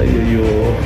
ஐயோ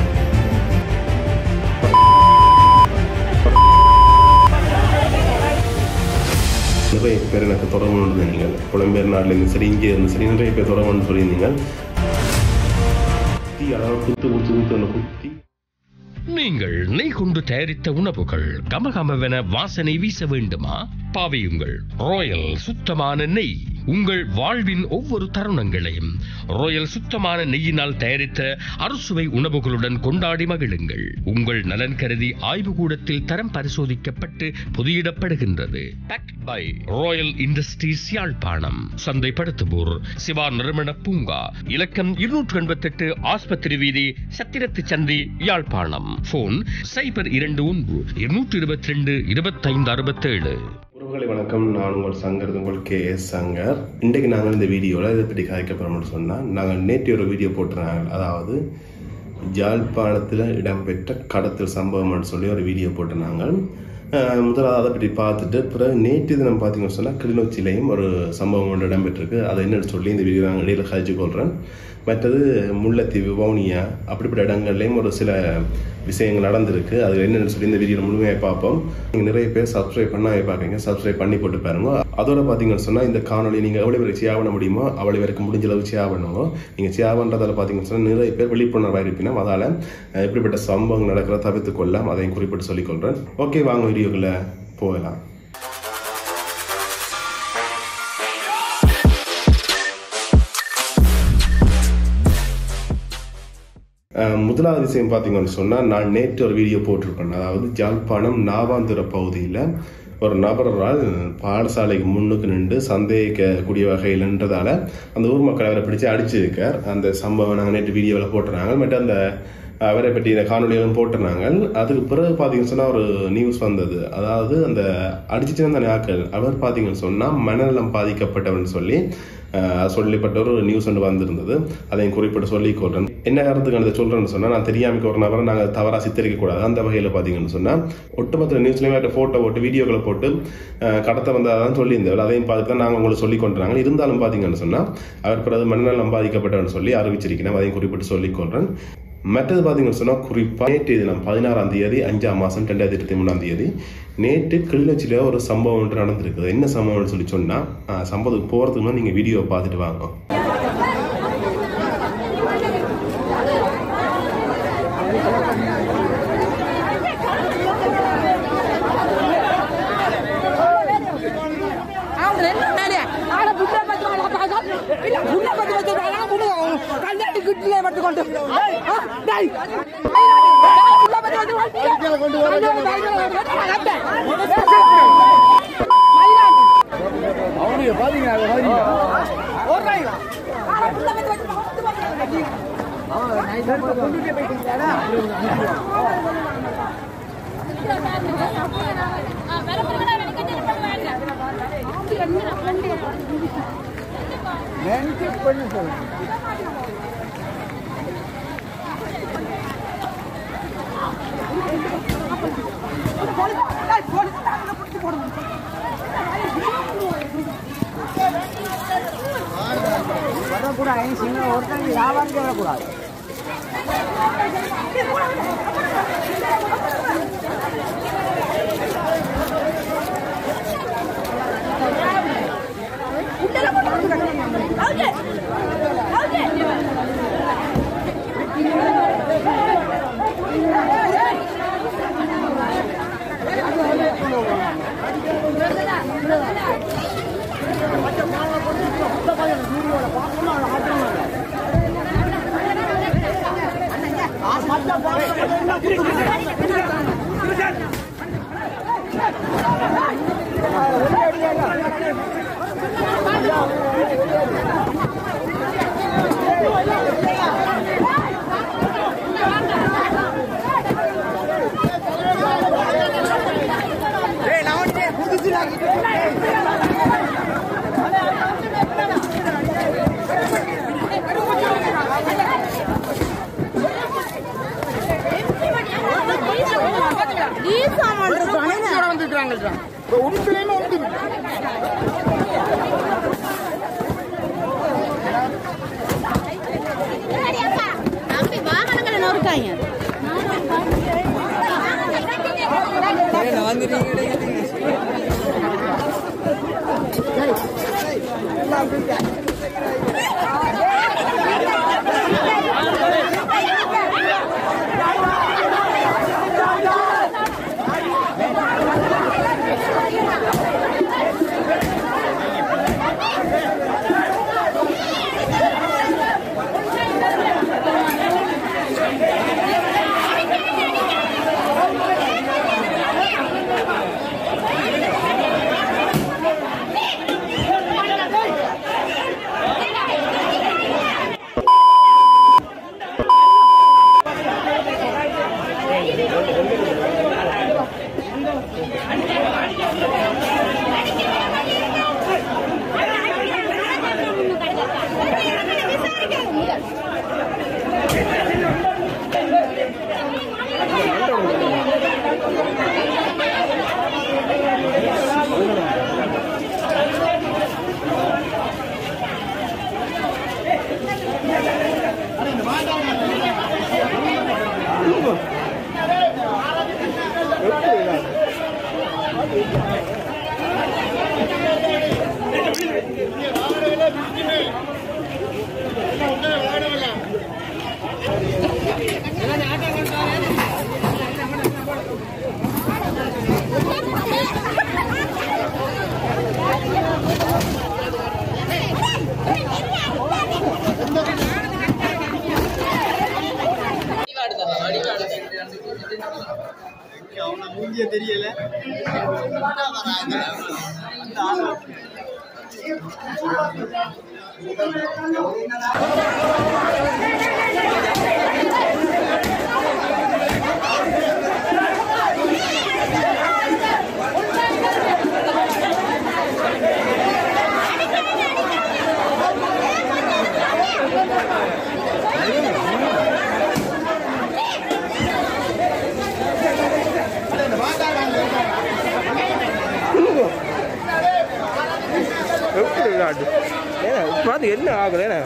நிறைய பேர் எனக்கு தொடர்பு கொண்டு நீங்கள் புலம்பெயர் நாட்டிலேருந்து சரி இங்கே இருந்து சரி நிறைய பேர் தொடர்பு கொண்டு சொல்லியிருந்தீங்க குத்தி அதாவது குத்து குத்து குத்து அந்த குத்தி நீங்கள் நெய் கொண்டு தயாரித்த உணவுகள் கமகமவென வாசனை வீச வேண்டுமா பாவியுங்கள் ராயல் சுத்தமான நெய் உங்கள் வாழ்வின் ஒவ்வொரு தருணங்களையும் ராயல் சுத்தமான நெய்யினால் தயாரித்த அறுசுவை உணவுகளுடன் கொண்டாடி மகிழுங்கள் உங்கள் நலன் கருதி ஆய்வுகூடத்தில் தரம் பரிசோதிக்கப்பட்டு பொதியிடப்படுகின்றது Packed by ராயல் இண்டஸ்ட்ரீஸ் யாழ்ப்பாணம் சந்தைப்படுத்துவோர் சிவா நிறுவன பூங்கா இலக்கம் இருநூற்று எண்பத்தெட்டு ஆஸ்பத்திரி வீதி சத்திரத்து சந்தி யாழ்ப்பாணம் போன் சைபர் இரண்டு ஒன்று இருநூற்று இருபத்தி ரெண்டு இருபத்தைந்து அறுபத்தேழு உறவுகளை வணக்கம் நான் உங்கள் சங்கர் இது உங்கள் கே எஸ் சங்கர் இன்றைக்கு நாங்கள் இந்த வீடியோவில் இதை பற்றி காய்க்க போகிறோம்னு சொன்னால் நாங்கள் நேற்று ஒரு வீடியோ போட்டுருந்தாங்க அதாவது ஜாழ்ப்பாணத்தில் இடம்பெற்ற கடத்தல் சம்பவம்னு சொல்லி ஒரு வீடியோ போட்டிருந்தாங்க அஹ் முதலாவது அதை பற்றி பார்த்துட்டு பிறகு நேற்று தினம் பார்த்தீங்கன்னு சொன்னால் கிளிநொச்சியிலையும் ஒரு சம்பவம் ஒன்று இடம்பெற்றிருக்கு அதை என்னன்னு சொல்லி இந்த வீடியோ நாங்கள் இடையில கழிச்சு கொள்கிறேன் மற்றது முல்லைத்தீவு வவுனியா அப்படிப்பட்ட இடங்கள்லையும் ஒரு சில விஷயங்கள் நடந்திருக்கு அது என்னன்னு சொல்லி இந்த வீடியோவில் முழுமையாக பார்ப்போம் நீங்கள் நிறைய பேர் சப்ஸ்கிரைப் பண்ணாவே பார்க்குறீங்க சப்ஸ்கிரைப் பண்ணி போட்டு பாருங்க அதோட பார்த்தீங்கன்னு சொன்னால் இந்த காணொலி நீங்கள் எவ்வளோ பேருக்கு ஷேர் பண்ண முடியுமோ அவ்வளோ பேருக்கு முடிஞ்ச அளவு ஷேர் பண்ணுங்க நீங்கள் ஷேர் பண்ணுறதால பார்த்தீங்கன்னு சொன்னால் நிறைய பேர் விழிப்புணர்வாக இருப்பினும் அதால் அஹ், இப்படிப்பட்ட சம்பவங்கள் நடக்கிற தவிர்த்து கொள்ளலாம் அதையும் குறிப்பிட்டு சொல்லிக்கொள்கிறேன் ஓகே வாங்க வீடியோக்குள்ளே போகலாம் அஹ் முதலாவது விஷயம் பார்த்தீங்கன்னு சொன்னால் நான் நேற்று ஒரு வீடியோ போட்டிருப்பேன் அதாவது ஜாழ்ப்பாணம் நாவாந்துர பகுதியில் ஒரு நபரால் பாடசாலைக்கு முன்னுக்கு நின்று சந்தேகிக்கக்கூடிய வகையில்ன்றதால அந்த ஊர் மக்கள் அவரை பிடிச்சு அடிச்சிருக்கார் அந்த சம்பவம் நாங்கள் நேற்று வீடியோவில் போட்டுறாங்க பட் அந்த அவரை பற்றி இந்த காணொலிகளும் போட்டிருந்தாங்க அதுக்கு பிறகு பார்த்தீங்கன்னு சொன்னால் ஒரு நியூஸ் வந்தது அதாவது அந்த அடிச்சிட்டு வந்த ஆக்கள் அவர் பார்த்தீங்கன்னு சொன்னால் மனநலம் பாதிக்கப்பட்டவன் சொல்லி அஹ், சொல்லப்பட்ட ஒரு நியூஸ் ஒன்று வந்திருந்தது அதையும் குறிப்பிட்டு சொல்லிக் கொள்றேன் என்ன காரணத்துக்கு அதை சொல்றேன்னு சொன்னா நான் தெரியாமக்கு ஒரு நபரை நாங்கள் தவறா சித்தரிக்க கூடாது அந்த வகையில் பார்த்தீங்கன்னு சொன்னா ஒட்டுமொத்த நியூஸ்லயுமே ஃபோட்டோ போட்டு வீடியோக்களை போட்டு அஹ், கடத்த வந்ததான் சொல்லியிருந்தேன் அதையும் பார்த்து தான் நாங்கள் உங்களுக்கு சொல்லி கொண்டுறாங்க இருந்தாலும் பார்த்தீங்கன்னு சொன்னா அவர் பிறகு மனநலம் பாதிக்கப்பட்டவன் சொல்லி அறிவிச்சிருக்கிறேன் அதையும் குறிப்பிட்டு சொல்லிக் கொள்றேன் மற்றது பார்த்தீங்கன்னு சொன்னால் குறிப்பாக நேற்று தினம் பதினாறாம் தேதி அஞ்சாம் மாதம் ரெண்டாயிரத்தி இருபத்தி மூணாம் தேதி நேற்று கிளிநொச்சியில் ஒரு சம்பவம் ஒன்று நடந்திருக்குது என்ன சம்பவம்னு சொல்லி சொன்னால் சம்பவத்துக்கு போகிறதுக்கு முன்னாடி நீங்கள் வீடியோவை பார்த்துட்டு வாங்க அவங்க ரெண்டு மேலே ஆளை புண்ணை பத்து வாழ பார்க்க இல்ல புண்ணை பத்து வச்சு வாழ புண்ணு கண்ணாடி கிட்டிலே பட்டு கொண்டு டேய், ஆ, டேய். புண்ணை பத்து வச்சு வாழ. கண்ணாடி கையில கொண்டு வந்து நான் கட்டேன். மயிலாடி. அவனுக்கு பாத்தீங்க அதை பாத்தீங்க ஓடுறாங்களா? ஆளை புண்ணை பத்து வச்சு பத்து வாழ. மென்டல் பண்ணி சொல்லு டேய், போலீஸ் ஸ்டாப்ல பிடிச்சு போடுங்க. வரக்கூடாது சின்ன ஒருத்தங்க வியாபாரம் வரக்கூடாது தம்பி வாகனங்களை இந்திய தெரியல எப்படி விளையாட்டு ஏன்னா பார்த்து என்ன ஆகுது ஏன்னா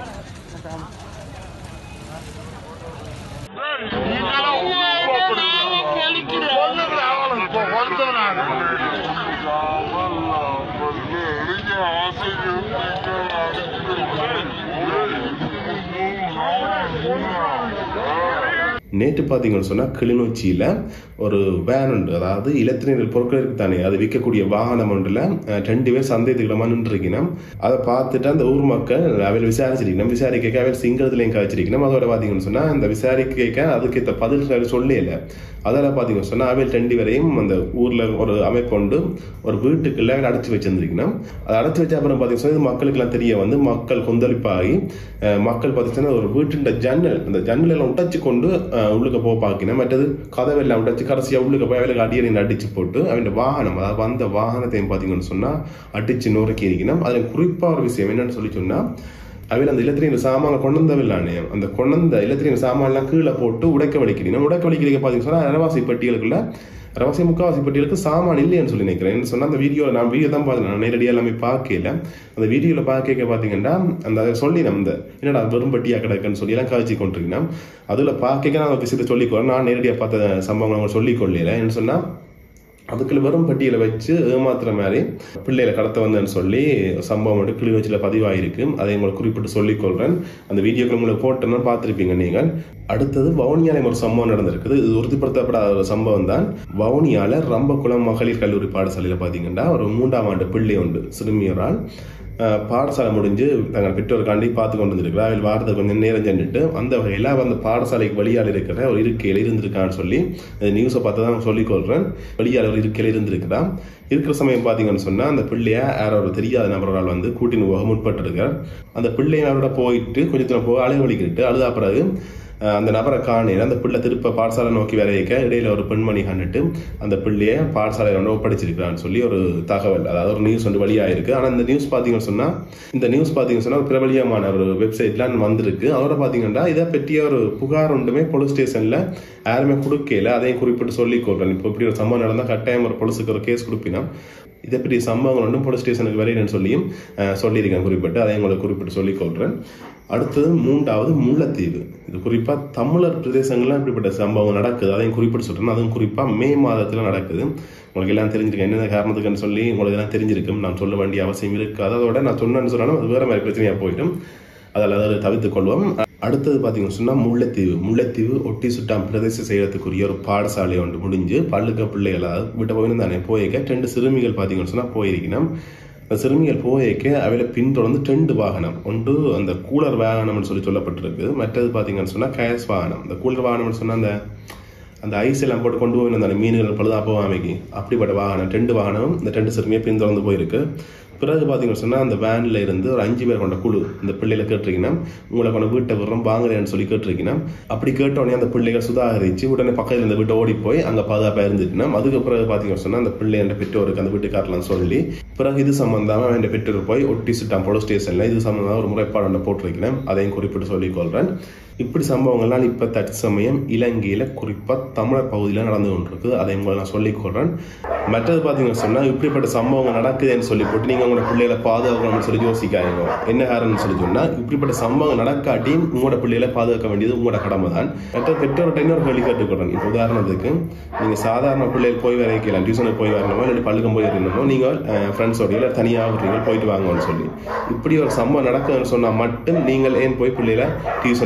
நேற்று பார்த்தீங்கன்னு சொன்னால் கிளிநொச்சியில் ஒரு வேன் உண்டு அதாவது இலத்திரனியல் பொருட்கள் இருக்கு தானே அது விற்கக்கூடிய வாகனம் ஒன்றில் அஹ், ரெண்டு பேர் சந்தேகத்துக்கிழமா நின்றுருக்கணும் அதை பார்த்துட்டு அந்த ஊர் மக்கள் அவள் விசாரிச்சிருக்கணும் விசாரிக்க அவள் சிங்களத்துலையும் காய்ச்சிருக்கணும் அதோட பார்த்தீங்கன்னு சொன்னால் அந்த விசாரிக்க அதுக்கேற்ற பதில் அவள் சொல்லல அதில் பார்த்தீங்கன்னு சொன்னால் அவள் ரெண்டு பேரையும் அந்த ஊரில் ஒரு அமைப்பு உண்டு ஒரு வீட்டுக்குள்ள அவள் அடைச்சி வச்சிருந்திருக்கணும் அதை அடைச்சி வச்ச அப்புறம் பார்த்தீங்கன்னு சொன்னா இது மக்களுக்கெல்லாம் தெரிய வந்து மக்கள் கொந்தளிப்பாகி அஹ், மக்கள் பார்த்தீங்கன்னா ஒரு வீட்டின் ஜன்னல் அந்த ஜன்னல் எல்லாம் உடைச்சு கொண்டு அஹ், உள்ளுக்க போக பார்க்கணும் மற்றது கதவெல்லாம் உடைச்சு கடைசியாக உள்ளுக்க போய் அவளுக்கு அடியணி அடிச்சு போட்டு அவன் வாகனம் அதாவது அந்த வாகனத்தையும் பார்த்தீங்கன்னு சொன்னால் அடிச்சு நொறுக்கி இருக்கணும் அதில் குறிப்பாக ஒரு விஷயம் என்னன்னு சொல்லி சொன்னால் அவையில் அந்த இலத்திரியின் சாமான கொண்டு வந்தவில்லானே அந்த கொண்டு வந்த இலத்திரியின் சாமான்லாம் கீழே போட்டு உடைக்க வலிக்கிறீங்க உடைக்க வலிக்கிறீங்க பார்த்தீங்கன்னு சொன்னால் அரவாசி பெட்டிகளுக்குள்ள அரவாசி முக்காவாசி பெட்டிகளுக்கு சாமான் இல்லைன்னு சொல்லி நினைக்கிறேன் என்ன சொன்னால் அந்த வீடியோ நான் வீடியோ தான் பார்த்தேன் நான் நேரடியாக எல்லாமே பார்க்கல அந்த வீடியோவில் பார்க்க பார்த்தீங்கன்னா அந்த அதை சொல்லி நம்ம என்னடா வெறும் பெட்டியாக கிடக்குன்னு சொல்லி எல்லாம் காய்ச்சி கொண்டிருக்கேன் அதில் பார்க்க நான் ஒரு விஷயத்தை சொல்லிக்கொள்ளேன் நான் நேரடியாக பார்த்த சம்பவம் அவங்க சொல்லிக்கொள்ளல என்ன சொன்னால் அதுக்குள்ள வெறும் பட்டியலை வச்சு ஏமாத்துற மாதிரி பிள்ளைகளை கடத்த வந்தேன்னு சொல்லி சம்பவம் வந்து கிளிநொச்சியில் பதிவாயிருக்கு அதை உங்களுக்கு குறிப்பிட்டு சொல்லிக் கொள்றேன் அந்த வீடியோக்கள் உங்களுக்கு போட்டேன்னு பார்த்துருப்பீங்க நீங்கள் அடுத்தது வவுனியாலையும் ஒரு சம்பவம் நடந்திருக்குது இது உறுதிப்படுத்தப்படாத ஒரு சம்பவம் தான் வவுனியால ரம்பகுளம் மகளிர் கல்லூரி பாடசாலையில் பார்த்தீங்கன்னா ஒரு மூன்றாம் ஆண்டு பிள்ளை உண்டு சிறுமியரால் அஹ், பாடசாலை முடிஞ்சு தங்கள் பெற்றோருக்காண்டி பார்த்து கொண்டு வந்திருக்கிறார் அவள் வாரத்தை கொஞ்சம் நேரம் சென்றுட்டு அந்த வகையில் அவ அந்த பாடசாலைக்கு வெளியால் இருக்கிற ஒரு இருக்கையில் இருந்திருக்கான்னு சொல்லி நியூஸை பார்த்து தான் சொல்லிக்கொள்கிறேன் வெளியால் ஒரு இருக்கையில் இருந்திருக்கிறா இருக்கிற சமயம் பார்த்தீங்கன்னு சொன்னால் அந்த பிள்ளைய யாரோ ஒரு தெரியாத நபரால் வந்து கூட்டின்னு போக முற்பட்டிருக்கார் அந்த பிள்ளைய அவரோட போயிட்டு கொஞ்சம் தூரம் போக அழுக வலிக்கிட்டு அழுதா பிறகு அஹ் அந்த நபரை காணையில் அந்த பிள்ளை திருப்ப பாடசாலை நோக்கி வர வைக்க இடையில ஒரு பெண்மணி கண்டுட்டு அந்த பிள்ளைய பாடசாலையில் வந்து ஒப்படைச்சிருக்கிறான்னு சொல்லி ஒரு தகவல் அதாவது ஒரு நியூஸ் வந்து வெளியாயிருக்கு ஆனால் இந்த நியூஸ் பார்த்தீங்கன்னு சொன்னால் இந்த நியூஸ் பார்த்தீங்கன்னு சொன்னால் ஒரு பிரபலியமான ஒரு வெப்சைட்லாம் வந்திருக்கு அவரை பார்த்தீங்கன்னா இதை பற்றிய ஒரு புகார் ஒன்றுமே போலீஸ் ஸ்டேஷனில் யாருமே கொடுக்கல அதையும் குறிப்பிட்டு சொல்லிக் கொள்றேன் இப்போ இப்படி ஒரு சம்பவம் நடந்தால் கட்டாயம் ஒரு போலீஸுக்கு ஒரு கேஸ் கொடுப்பினா இதை பற்றி சம்பவங்கள் ஒன்றும் போலீஸ் ஸ்டேஷனுக்கு வரையிலன்னு சொல்லியும் அஹ், சொல்லியிருக்கேன் குறிப்பிட்டு அதை உங்களுக்கு குறிப்பிட்டு சொல்லிக் கொள்கிறேன் அடுத்தது மூன்றாவது முல்லைத்தீவு இது குறிப்பாக தமிழர் பிரதேசங்கள்லாம் இப்படிப்பட்ட சம்பவம் நடக்குது அதையும் குறிப்பிட்டு சொல்கிறேன் அதுவும் குறிப்பாக மே மாதத்தில் நடக்குது உங்களுக்கு எல்லாம் தெரிஞ்சிருக்கும் என்னென்ன காரணத்துக்குன்னு சொல்லி உங்களுக்கு எல்லாம் தெரிஞ்சிருக்கும் நான் சொல்ல வேண்டிய அவசியம் இருக்காது அதோட நான் சொன்னேன்னு சொன்னாலும் அது வேற மாதிரி பிரச்சனையாக போயிடும் அதில் அதை தவிர்த்துக் கொள்வோம் அடுத்தது பார்த்தீங்கன்னு சொன்னால் முல்லைத்தீவு முல்லைத்தீவு ஒட்டி சுட்டாம் பிரதேச செய்யறதுக்குரிய ஒரு பாடசாலை ஒன்று முடிஞ்சு பள்ளுக்க பிள்ளைகளாக விட்டு போயிருந்தானே போயிருக்க ரெண்டு சிறுமிகள் பார்த்தீங்கன்னு சொன்னால் போயிருக்கணும் அந்த சிறுமிகள் போயிருக்க அவையில பின்தொடர்ந்து ரெண்டு வாகனம் ஒன்று அந்த கூலர் வாகனம்னு சொல்லி சொல்லப்பட்டிருக்கு மற்றது பார்த்தீங்கன்னு சொன்னால் கயஸ் வாகனம் இந்த கூலர் வாகனம்னு சொன்னால் அந்த அந்த ஐஸ் எல்லாம் போட்டு கொண்டு போய் அந்த மீன்கள் பழுதா போகாமைக்கு அப்படிப்பட்ட வாகனம் ரெண்டு வாகனம் இந்த ரெண்டு சிறுமியை பின்தொடர்ந்து போயிருக்கு பிறகு பார்த்தீங்கன்னு சொன்னால் அந்த வேனில் இருந்து ஒரு அஞ்சு பேர் கொண்ட குழு இந்த பிள்ளைகளை கேட்டிருக்கீங்கன்னா உங்களை கொண்ட வீட்டை விடுறோம் வாங்குறேன்னு சொல்லி கேட்டிருக்கீங்கன்னா அப்படி கேட்டோடனே அந்த பிள்ளைகள் சுதாகரித்து உடனே பக்கத்தில் இருந்த வீட்டை ஓடி போய் அங்கே பாதுகாப்பாக இருந்துட்டுனா அதுக்கு பிறகு பார்த்தீங்கன்னு சொன்னால் அந்த பிள்ளை என்ற பெற்றோருக்கு அந்த வீட்டுக்காரலாம் சொல்லி பிறகு இது சம்பந்தமாக என் பெற்றோர் போய் ஒட்டி சுட்டான் போலீஸ் ஸ்டேஷனில் இது சம்பந்தமாக ஒரு முறைப்பாடு ஒன்று போட்டிருக்கிறேன் அதையும் குறிப்பிட்டு சொல்லிக்கொள்கிறேன் இப்படி சம்பவங்கள்லாம் இப்போ தற்சமயம் இலங்கையில் குறிப்பாக தமிழர் பகுதியில் நடந்து கொண்டிருக்கு அதை உங்களை நான் சொல்லிக்கொள்கிறேன் மற்றது பார்த்தீங்கன்னு சொன்னால் இப்படிப்பட்ட சம்பவங்கள் நடக்குதுன்னு சொல்லி போட்டு நீங்கள் உங்களோட பிள்ளைகளை பாதுகாக்கணும்னு சொல்லி யோசிக்காதீங்க என்ன காரணம்னு சொல்லி சொன்னால் இப்படிப்பட்ட சம்பவம் நடக்காட்டியும் உங்களோட பிள்ளைகளை பாதுகாக்க வேண்டியது உங்களோட கடமை தான் மற்ற பெற்றோர்கிட்ட இன்னொரு கேள்வி கேட்டுக்கொள்றேன் இப்போ உதாரணத்துக்கு நீங்கள் சாதாரண பிள்ளைகள் போய் வரைக்கலாம் டியூஷனுக்கு போய் வரணுமோ இல்லை பள்ளிக்கம் போய் வரணுமோ நீங்கள் ஃப்ரெண்ட்ஸோட இல்லை தனியாக விடுறீங்க போயிட்டு வாங்கன்னு சொல்லி இப்படி ஒரு சம்பவம் நடக்குதுன்னு சொன்னால் மட்டும் நீங்கள் ஏன் போய் பிள்ளைகளை டியூஷனுக்கோ பள்ளிக்கூடம்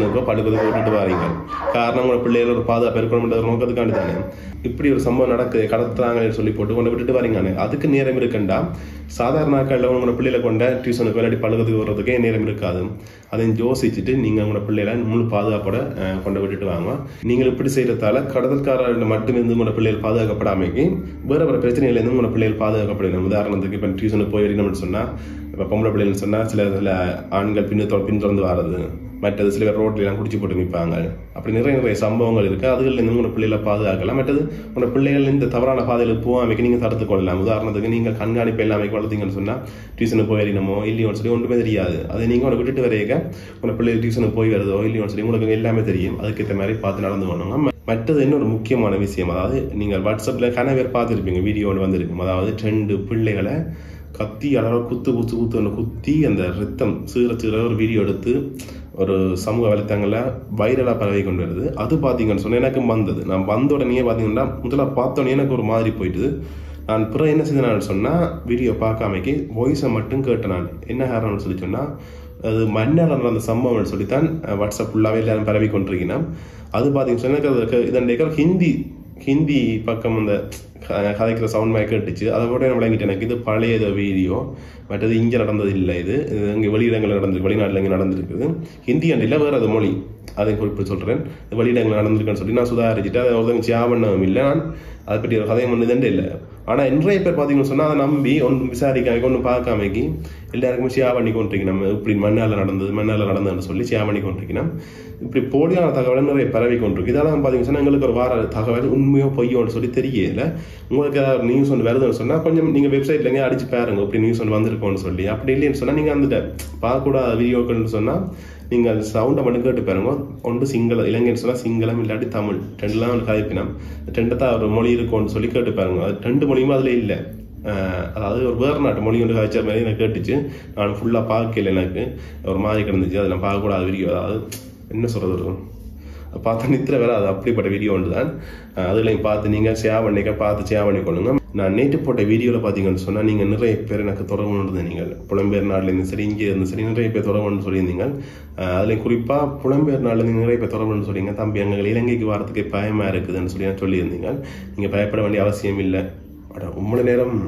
பழக்கத்துக்கு விட்டுட்டு வாரீங்க காரணம் உங்களோட பிள்ளைகள் ஒரு பாதுகாப்பு இருக்கணும்ன்ற ஒரு நோக்கத்துக்காண்டி தானே இப்படி ஒரு சம்பவம் நடக்குது கடத்துறாங்கன்னு சொல்லி போட்டு கொண்டு விட்டுட்டு வரீங்க அதுக்கு நேரம் இருக்கண்டா சாதாரண நாட்களில் உங்களோட பிள்ளைகளை கொண்ட டியூஷனுக்கு விளையாடி பழக்கத்துக்கு வர்றதுக்கே நேரம் இருக்காது அதையும் யோசிச்சுட்டு நீங்க உங்களோட பிள்ளைகளை முழு பாதுகாப்போட அஹ், கொண்டு விட்டுட்டு வாங்க நீங்கள் இப்படி செய்யறதால கடத்தல்காரர்கள் மட்டும் இருந்து உங்களோட பிள்ளைகள் பாதுகாக்கப்படாமைக்கு வேற வேற பிரச்சனையில இருந்து உங்களோட பிள்ளைகள் பாதுகாக்கப்படணும் உதாரணத்துக்கு இப்போ டியூஷனுக்கு போய் வரணும்னு சொன்னா இப்போ பொம்பளை பிள்ளைகள் சொன்னா சில சில ஆண்கள் பின்னு பின்தொடர்ந்து வர்றது மற்றது சில பேர் ரோட்ல எல்லாம் குடிச்சு போட்டு நிற்பாங்க அப்படி நிறைய நிறைய சம்பவங்கள் இருக்கு அதுகளில் இருந்து உங்களோட பிள்ளைகளை பாதுகாக்கலாம் மற்றது உங்களோட பிள்ளைகள் இந்த தவறான பாதையில் போகாமைக்கு நீங்க தடுத்து கொள்ளலாம் உதாரணத்துக்கு நீங்க கண்காணிப்பு எல்லாமே வளர்த்தீங்கன்னு சொன்னா டியூஷனுக்கு போய் வரணுமோ இல்லையோன்னு சொல்லி ஒன்றுமே தெரியாது அதை நீங்க உங்களை விட்டுட்டு வரையக்க உங்களோட பிள்ளைகள் டியூஷனுக்கு போய் வருதோ இல்லையோன்னு சொல்லி உங்களுக்கு எல்லாமே தெரியும் அதுக்கேற்ற மாதிரி பார்த்து நடந்து வரணுங்க மற்றது இன்னொரு முக்கியமான விஷயம் அதாவது நீங்கள் வாட்ஸ்அப்ல கன பேர் பார்த்துருப்பீங்க வீடியோவில் வந்திருக்கும் அதாவது ரெண்டு பிள்ளைகளை கத்தி அழகாக குத்து குத்து குத்து குத்தி அந்த ரத்தம் சீர சீர ஒரு வீடியோ எடுத்து ஒரு சமூக வலைத்தளங்களில் வைரலாக பரவி கொண்டு வருது அது பார்த்தீங்கன்னு சொன்னால் எனக்கு வந்தது நான் வந்த உடனே பார்த்தீங்கன்னா முதல்ல பார்த்த உடனே எனக்கு ஒரு மாதிரி போயிட்டுது நான் பிறகு என்ன செய்தேன் சொன்னால் வீடியோ பார்க்காமைக்கு வாய்ஸை மட்டும் கேட்டேன் நான் என்ன காரணம்னு சொல்லி சொன்னால் அது மன்னர் நடந்த சம்பவம்னு சொல்லித்தான் அஹ், வாட்ஸ்அப் ஃபுல்லாகவே எல்லாரும் பரவி கொண்டிருக்கிறேன் அது பார்த்தீங்கன்னு சொன்னா எனக்கு அது இதன் ஹிந்தி ஹிந்தி பக்கம் அந்த க- கதைக்கிற சவுண்ட் மாதிரி கேட்டுச்சு அதை கூட நான் விளங்கிட்டேன் எனக்கு இது பழைய ஏதோ வீடியோ மற்றது இங்கே நடந்தது இல்லை இது இது இங்கே வெளியிடங்கள் நடந்திருக்கு வெளிநாட்டில் இங்கே நடந்திருக்குது ஹிந்தி அண்ட் இல்லை வேறு அது மொழி அதை குறிப்பிட்டு சொல்கிறேன் வெளியிடங்கள் நடந்திருக்குன்னு சொல்லி நான் சுதாரிச்சுட்டு அதை ஒருத்தங்க சியாபண்ணவும் இல்லை நான் அதை பற்றி ஒரு கதையும் ஒன்று இல்லை ஆனால் இன்றைய பேர் பார்த்தீங்கன்னு சொன்னால் அதை நம்பி ஒன்றும் விசாரிக்காம ஒன்றும் பார்க்காமைக்கு எல்லாருக்குமே ஷியா பண்ணி கொண்டிருக்கணும் நம்ம இப்படி மண்ணால் நடந்தது மண்ணால் நடந்ததுன்னு சொல்லி ஷியா பண்ணி கொண்டிருக்கணும் இப்படி போலியான தகவலை நிறைய பரவி கொண்டிருக்கு இதெல்லாம் பார்த்தீங்கன்னு சொன்னா எங்களுக்கு ஒரு வார தகவல் உண்மையோ பொய்யோன்னு சொல்லி தெரியல உங்களுக்கு ஏதாவது நியூஸ் ஒன்று வருதுன்னு சொன்னால் கொஞ்சம் நீங்கள் வெப்சைட்ல எங்கேயும் அடிச்சு பாருங்க இப்படி நியூஸ் ஒன்று வந்திருக்கோன்னு சொல்லி அப்படி இல்லைன்னு சொன்னால் நீங்கள் அந்த பார்க்கக்கூடாத வீடியோக்கள்னு சொன்னால் நீங்கள் அந்த சவுண்டை மட்டும் கேட்டு பாருங்க ஒன்று சிங்களம் இலங்கைன்னு சொன்னால் சிங்களம் இல்லாட்டி தமிழ் ரெண்டுலாம் வந்து கதைப்பினம் ரெண்டு தான் ஒரு மொழி இருக்கும்னு சொல்லி கேட்டு பாருங்க அது ரெண்டு மொழியுமே அதில் இல்லை அஹ் அதாவது ஒரு வேறு நாட்டு மொழி ஒன்று கதைச்ச மாதிரி எனக்கு கேட்டுச்சு நான் ஃபுல்லாக பார்க்கல எனக்கு ஒரு மாதிரி கிடந்துச்சு அதில் பார்க்கக்கூடாத வீடியோ அதாவது என்ன சொல்கிறது ஒரு பார்த்து நித்திர வேற அது அப்படிப்பட்ட வீடியோ ஒன்று தான் அஹ் அதுலையும் பார்த்து நீங்கள் ஷேர் பண்ணிக்க பார்த்து ஷேர் பண்ணிக்கொள்ளுங்க நான் நேற்று போட்ட வீடியோவில் பார்த்தீங்கன்னு சொன்னால் நீங்கள் நிறைய பேர் எனக்கு தொடர்பு இருந்தது நீங்கள் புலம்பெயர் நாட்டிலேருந்து சரி இங்கே இருந்து சரி நிறைய பேர் தொடர்புன்னு சொல்லியிருந்தீங்க அஹ் அதுலையும் குறிப்பாக புலம்பெயர் நாட்டிலேருந்து நிறைய பேர் தொடர்புன்னு சொல்லிங்க தம்பி எங்கள் இலங்கைக்கு வரதுக்கு பயமாக இருக்குதுன்னு சொல்லி நான் சொல்லியிருந்தீங்க நீங்கள் பயப்பட வேண்டிய அவசியம் இல்லை அட உம்மள நேரம்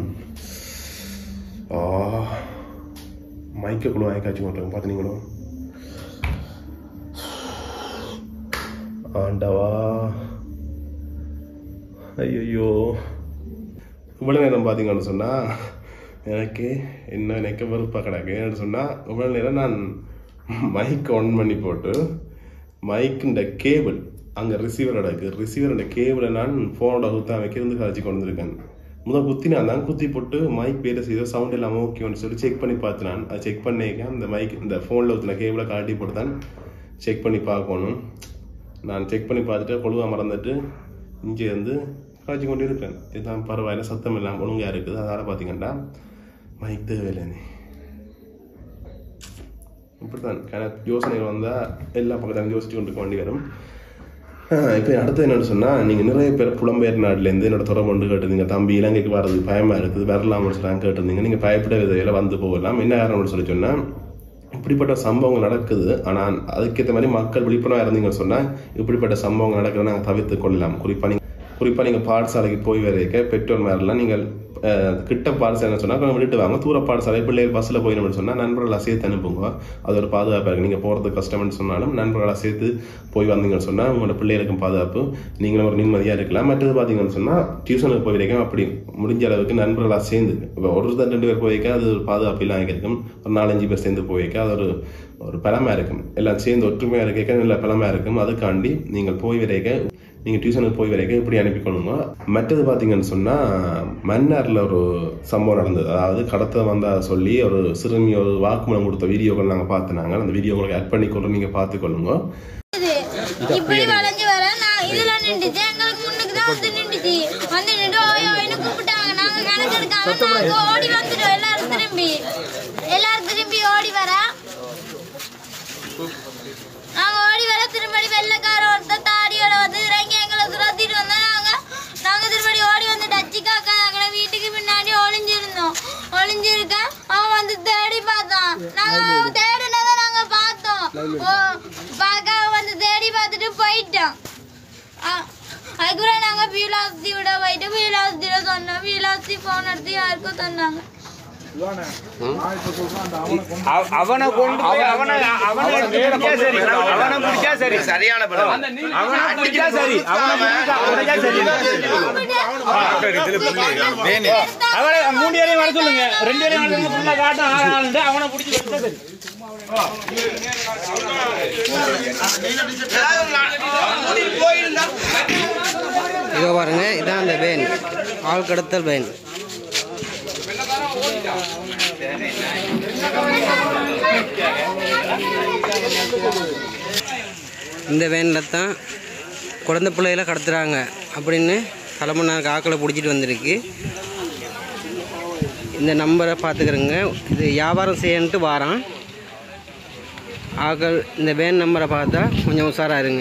ஆ மைக்க குழு காய்ச்சி கொண்டிருக்கோம் பார்த்தீங்களோ ஆண்டவா ஐயோ இவ்வளோ நேரம் பார்த்தீங்கன்னு சொன்னால் எனக்கு என்ன எனக்கு வெறுப்பாக கிடக்கு ஏன்னு சொன்னால் இவ்வளோ நேரம் நான் மைக் ஆன் பண்ணி போட்டு மைக்குண்ட கேபிள் அங்கே ரிசீவர் கிடக்கு ரிசீவரோட கேபிளை நான் ஃபோனோட குத்தா வைக்கிறது கதைச்சி கொண்டு வந்திருக்கேன் முதல் குத்தி நான் தான் குத்தி போட்டு மைக் வேலை செய்த சவுண்ட் எல்லாம் ஓகேன்னு சொல்லி செக் பண்ணி பார்த்து நான் அதை செக் பண்ணிக்க அந்த மைக் இந்த ஃபோனில் ஊற்றின கேபிளை காட்டி போட்டு தான் செக் பண்ணி பார்க்கணும் நான் செக் பண்ணி பார்த்துட்டு கொழுவா மறந்துட்டு இங்கே வந்து காய்ச்சி கொண்டு இருக்கேன் இதுதான் பரவாயில்ல சத்தம் இல்லாமல் ஒழுங்காக இருக்குது அதனால் பார்த்தீங்கன்னா மைக் தேவையில்லைனே இப்படித்தான் கணக்கு யோசனைகள் வந்தால் எல்லா பக்கத்தாலும் யோசிச்சு கொண்டு இருக்க வேண்டி வரும் இப்போ அடுத்து என்னன்னு சொன்னால் நீங்கள் நிறைய பேர் புலம்பெயர் நாட்டிலேருந்து என்னோட தொடர்பு கொண்டு கேட்டிருந்தீங்க தம்பி இலங்கைக்கு வர்றதுக்கு பயமாக இருக்குது வரலாம்னு சொல்லி கேட்டிருந்தீங்க நீங்கள் பயப்பட விதையில வந்து போகலாம் என்ன காரணம்னு சொல்லி சொன்னால் இப்படிப்பட்ட சம்பவங்கள் நடக்குது ஆனால் அதுக்கேற்ற மாதிரி மக்கள் விழிப்புணர்வாக இருந்தீங்கன்னு சொன்னால் இப்படிப்பட்ட சம்பவங்கள் நடக்கிறத நாங்கள் தவிர்த்து கொள்ளலாம் குறிப்பாக நீங்கள் குறிப்பாக நீங்கள் பாடசாலைக்கு போய் வரைக்க பெற்றோர் மாதிரிலாம் நீங்கள் அஹ், கிட்ட பாடசாலை சொன்னால் கொஞ்சம் விட்டுட்டு வாங்க தூர பாடசாலை பிள்ளைகள் பஸ்ஸில் போயிடணும்னு சொன்னால் நண்பர்களாக சேர்த்து அனுப்புங்க அது ஒரு பாதுகாப்பாக இருக்குது நீங்கள் போகிறது கஷ்டம்னு சொன்னாலும் நண்பர்களாக சேர்த்து போய் வந்தீங்கன்னு சொன்னால் உங்களோட பிள்ளைகளுக்கும் பாதுகாப்பு நீங்களும் ஒரு நிம்மதியாக இருக்கலாம் மற்றது பார்த்தீங்கன்னு சொன்னால் டியூஷனுக்கு போய் வரைக்கும் அப்படி முடிஞ்ச அளவுக்கு நண்பர்களாக சேர்ந்து இப்போ ஒரு தான் ரெண்டு பேர் போய் வைக்க அது ஒரு பாதுகாப்பு இல்லாமல் இருக்கும் ஒரு நாலஞ்சு பேர் சேர்ந்து போய் வைக்க அது ஒரு ஒரு பலமாக இருக்கும் எல்லாம் சேர்ந்து ஒற்றுமையாக இருக்க நல்ல பலமாக இருக்கும் அதுக்காண்டி நீங்கள் போய் வரைக்க நீங்கள் டியூஷனுக்கு போய் வரைக்கும் இப்படி அனுப்பிக்கணுங்க மற்றது பார்த்தீங்கன்னு சொன்னால் மன்னாரில் ஒரு சம்பவம் நடந்தது அதாவது கடத்த வந்தா சொல்லி ஒரு சிறுமி ஒரு வாக்குமூலம் கொடுத்த வீடியோக்கள் நாங்கள் பார்த்துனாங்க அந்த வீடியோ உங்களுக்கு ஆட் பண்ணிக்கொண்டு நீங்கள் பார்த்துக்கொள்ளுங்க இப்படி வளைஞ்சு வர நான் இதுல நின்றுச்சு எங்களுக்கு முன்னுக்கு தான் வந்து நின்றுச்சு வந்து நின்று ஓய் ஓய்னு கூப்பிட்டாங்க நாங்க கணக்கெடுக்காம நாங்க ஓடி வந்துட்டோம் எல்லாரும் திரும்பி எல்லாரும் திரும்பி ஓடி வர நாங்க ஓடி வர திரும்படி வெள்ளக்கார ஒருத்தர் தாடியோட வந்து இறங்கி எங்களை துரத்திட்டு வந்தோம் நாங்க நாங்க திரும்படி ஓடி வந்து டச்சு காக்கா நாங்க வீட்டுக்கு பின்னாடி ஒளிஞ்சிருந்தோம் ஒளிஞ்சிருக்க அவன் வந்து தேடி பார்த்தான் நாங்க தேடினதை நாங்க பார்த்தோம் ஓ, பார்க்க வந்து தேடி அதுக்கப்புறம் நாங்க வீலாஸ்தி விட போயிட்டு வீலாஸ்தியில சொன்னோம் வீலாஸ்தி போன் எடுத்து யாருக்கும் தந்தாங்க அவ- அவனை கொண்டு போய் அவனை அவனை பிடிச்சா சரி அவனை பிடிச்சா சரி சரியான படம் அவனை பிடிச்சா சரி அவனை பிடிச்சா பிடிச்சா சரி அவனை மூணு பேரையும் வர சொல்லுங்க ரெண்டு பேரையும் வர சொல்லுங்க ஃபுல்லா காட்டும் ஆள் ஆளுண்டு அவனை பிடிச்சி வச்சா சரி இதோ பாருங்க இதான் அந்த வேன் ஆள் கடத்தல் வேன் இந்த வேனில் தான் குழந்தை பிள்ளைகளை கடத்துறாங்க அப்படின்னு தலைமன்னாருக்கு ஆக்களை பிடிச்சிட்டு வந்திருக்கு இந்த நம்பரை பார்த்துக்கிறேங்க இது வியாபாரம் செய்யன்ட்டு வாரான் ஆக்கள் இந்த வேன் நம்பரை பார்த்தா கொஞ்சம் உஷாராக இருங்க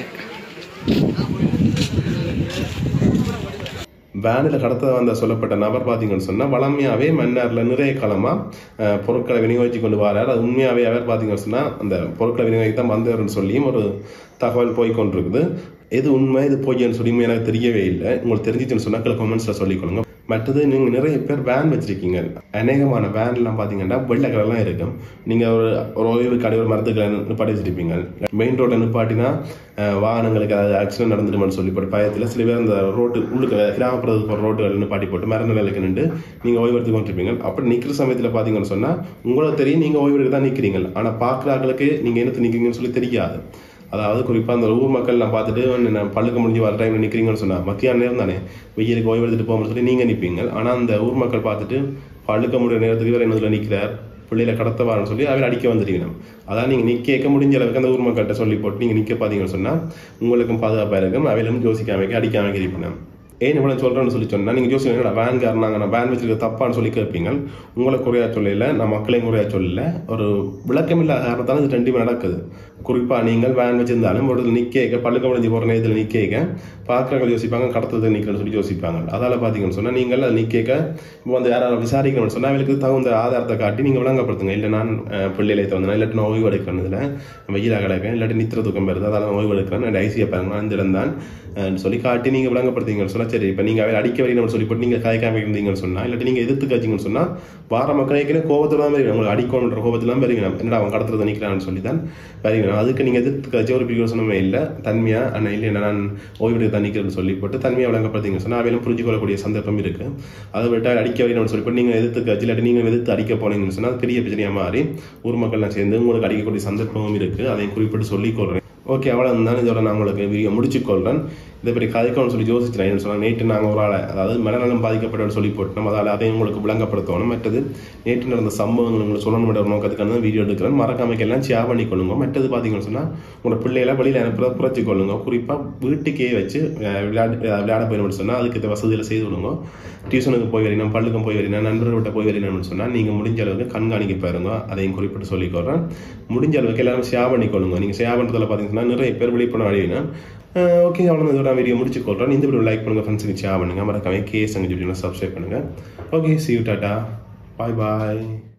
வேனில் கடத்த வந்த சொல்லப்பட்ட நபர் பார்த்தீங்கன்னு சொன்னால் வளமையாகவே மன்னாரில் நிறைய காலமாக பொருட்களை விநியோகித்து கொண்டு வரார் அது உண்மையாகவே அவர் பார்த்தீங்கன்னு சொன்னால் அந்த பொருட்களை விநியோகித்து தான் வந்தவர்னு சொல்லியும் ஒரு தகவல் போய் கொண்டிருக்குது எது உண்மை இது பொய்ன்னு சொல்லி எனக்கு தெரியவே இல்லை உங்களுக்கு தெரிஞ்சிச்சுன்னு சொன்னால் கமெண்ட்ஸில் சொல்லிக்கொள்ளுங்க மற்றது நீங்கள் நிறைய பேர் வேன் வச்சிருக்கீங்க அநேகமான வேன்லாம் பார்த்தீங்கன்னா வெள்ளை கலர்லாம் இருக்கும் நீங்கள் ஒரு ஒரு ஓய்வு கடை ஒரு மரத்துக்கு நிப்பாட்டி வச்சிருப்பீங்க மெயின் ரோட்டில் நிப்பாட்டினா அஹ், வாகனங்களுக்கு ஏதாவது ஆக்சிடென்ட் நடந்துடுமான்னு சொல்லி போட்டு பயத்தில் சில பேர் அந்த ரோட்டு உள்ளுக்கு கிராமப்புறத்துக்கு போகிற ரோட்டுகள் நிப்பாட்டி போட்டு மர நிலைக்கு நின்று நீங்கள் ஓய்வு எடுத்து கொண்டிருப்பீங்க அப்படி நிற்கிற சமயத்தில் பார்த்தீங்கன்னு சொன்னால் உங்களுக்கு தெரியும் நீங்கள் ஓய்வு எடுக்க தான் நிற்கிறீங்க ஆனால் பார்க்குறாங்களுக்கு நீங்கள் என்னத்து நிற்கிறீங்கன்னு சொல்லி தெரியாது அதாவது குறிப்பாக அந்த ஊர் மக்கள் நான் பார்த்துட்டு நான் பல்லுக்கு முடிஞ்சு வர டைமில் நிற்கிறீங்கன்னு சொன்னா மத்தியான நேரம் தானே வெயிலுக்கு ஓய்வு எடுத்துட்டு போகும்போது சொல்லி நீங்கள் நிற்பீங்க ஆனால் அந்த ஊர் மக்கள் பார்த்துட்டு பழுக்க முடிய நேரத்துக்கு இவர் என்னதுல நிற்கிறார் பிள்ளையில கடத்த வாரன்னு சொல்லி அவர் அடிக்க வந்துட்டீங்க அதான் நீங்கள் நிற்க முடிஞ்ச அளவுக்கு அந்த ஊர் மக்கள்கிட்ட சொல்லி போட்டு நீங்கள் நிற்க பார்த்தீங்கன்னு சொன்னால் உங்களுக்கும் பாதுகாப்பாக இருக்கும் அவையிலும் யோசிக்காம அடிக்காம இருப்பீங்க ஏன் இவ்வளோ சொல்கிறேன்னு சொல்லி சொன்னால் நீங்கள் யோசிச்சு என்னடா வேன் காரணாங்க நான் வேன் வச்சிருக்க தப்பான்னு சொல்லி கேட்பீங்க உங்களை குறையா சொல்லல நான் மக்களையும் குறையா சொல்லல ஒரு விளக்கமில்லாத காரணத்தால் இது ரெண்டுமே நடக்குது குறிப்பாக நீங்கள் வேன் வச்சிருந்தாலும் ஒரு நிற்க பள்ளுக்க முடிஞ்சு போகிற நேரத்தில் நிற்க பார்க்குறவங்க யோசிப்பாங்க கடத்துறது நிற்கணும்னு சொல்லி யோசிப்பாங்க அதால் பார்த்தீங்கன்னு சொன்னால் நீங்கள் அது நிற்க இப்போ வந்து யாராவது விசாரிக்கணும்னு சொன்னால் அவங்களுக்கு தகுந்த ஆதாரத்தை காட்டி நீங்கள் விளங்கப்படுத்துங்க இல்லை நான் அஹ், பிள்ளைகளை தந்தேன் இல்லாட்டி நான் ஓய்வு எடுக்கிறேன் இதில் வெயிலாக கிடக்கேன் இல்லாட்டி நித்திர தூக்கம் வருது அதால் நான் ஓய்வு எடுக்கிறேன் நான் ஐசியை பாருங்க நான் இந்த இடம் தான் அஹ், சொல்லி காட்டி நீங்கள் விளங்கப்படுத்தீங்கன்னு சொன்னால் சரி இப்போ நீங்கள் அவர் அடிக்க வரீங்கன்னு சொல்லி போட்டு நீங்கள் காய்க்காம இருந்தீங்கன்னு சொன்னால் இல்லாட்டி நீங்கள் எதிர்த்து காய்ச்சிங்கன்னு சொன்னால் வார மக்களுக்கு கோபத்தில் தான் வருவீங்க உங்களுக்கு அடிக்கணுன்ற கோபத்தில் தான் வருவீங்க என்னடா அவன் கடத்துறது நிற்கிறான்னு சொல்லி தான் வருவீங்க அதுக்கு நீங்கள் எதிர்த்து காய்ச்சி ஒரு பிரயோசனமே இல்லை தன்மையாக அண்ணா இல்லை என்ன நான் ஓய்வெடுக்க தான் நிற்கிறேன்னு சொல்லி போட்டு தன்மையாக விளங்கப்படுத்தீங்கன்னு சொன்னால் அவையிலும் புரிஞ்சு கொள்ளக்கூடிய சந்தர்ப்பம் இருக்குது அதை விட்டு அடிக்க வைக்கணும்னு சொல்லி போட்டு நீங்கள் எதிர்த்து காய்ச்சி இல்லாட்டி நீங்கள் எதிர்த்து அடிக்க போனீங்கன்னு சொன்னால் அது பெரிய பிரச்சனையாக மாறி ஊர் மக்கள்லாம் சேர்ந்து உங்களுக்கு அடிக்கக்கூடிய சந்தர்ப்பமும் இருக்குது அதையும் குறிப்பிட்டு சொல்லிக் கொள்கிறேன் ஓகே அவ்வளோ தான் இதோட நான் உங்களுக்கு வீடியோ முடிச்சுக்கொள்கிறேன் இதை பற்றி கதைக்கணும்னு சொல்லி யோசிச்சிட்டேன் என்ன சொன்னால் நேற்று நாங்கள் ஒரு ஆளை அதாவது மனநலம் பாதிக்கப்பட்டவன்னு சொல்லி போட்டோம் அதால் அதையும் உங்களுக்கு விளங்கப்படுத்தணும் மற்றது நேற்று நடந்த சம்பவங்கள் உங்களுக்கு சொல்லணும் ஒரு நோக்கத்துக்கான வீடியோ எடுக்கிறேன் மறக்காம எல்லாம் ஷேர் பண்ணிக்கொள்ளுங்க மற்றது பார்த்தீங்கன்னு சொன்னால் உங்களோட பிள்ளைகளை வெளியில் அனுப்புறத குறைச்சி கொள்ளுங்க குறிப்பாக வீட்டுக்கே வச்சு அஹ், விளையாட விளையாட போயிடணும்னு சொன்னால் அதுக்கு இந்த வசதியில் செய்து விடுங்க டியூஷனுக்கு போய் வரீங்க பள்ளுக்கும் போய் வரீங்க நண்பர்கள்ட்ட போய் வரீங்கன்னு சொன்னால் நீங்கள் முடிஞ்ச அளவுக்கு கண்காணிக்க பாருங்க அதையும் குறிப்பிட்டு சொல்லிக்கொள்கிறேன் முடிஞ்ச அளவுக்கு எல்லாரும் ஷேர் பண்ணிக்கொள்ளுங்க நீங்கள் ஷேர் பண்ணுறதுல பார்த்தீங்கன்னா நிறைய பேர் விழிப்புணர்வு அடைவீங்க ஓகே அவ்வளோ இதோட வீடியோ முடிச்சு கொள்கிறேன் இந்த வீடியோ லைக் பண்ணுங்கள் ஃப்ரெண்ட்ஸுக்கு ஷேர் பண்ணுங்கள் மறக்காம கேஸ் அங்கே சப்ஸ்கிரைப் பண்ணுங்கள் okay see you tata bye bye